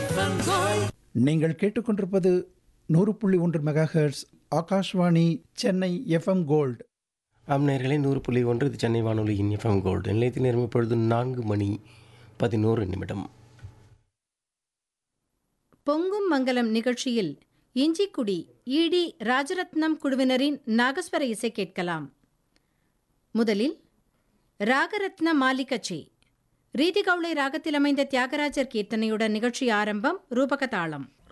நீங்கள் கேட்டுக்கொண்டிருப்பது நூறு புள்ளி ஒன்று megahertz Akashvani Chennai FM gold ஆம் நேர்களே நூறு புள்ளி ஒன்று இது சென்னை வானொலியின் எஃப்எம் கோல்டு நிலையத்தின் நேரம் இப்பொழுது நான்கு மணி பதினோரு நிமிடம் பொங்கும் மங்கலம் நிகழ்ச்சியில் இஞ்சிக்குடி ஈடி ராஜரத்னம் குழுவினரின் நாகஸ்வர இசை கேட்கலாம் முதலில் ராகரத்ன மாலிகச்சே ரீதிகவுளை ராகத்தில் அமைந்த தியாகராஜர் கீர்த்தனையுடன் நிகழ்ச்சி ஆரம்பம் ரூபக தாளம்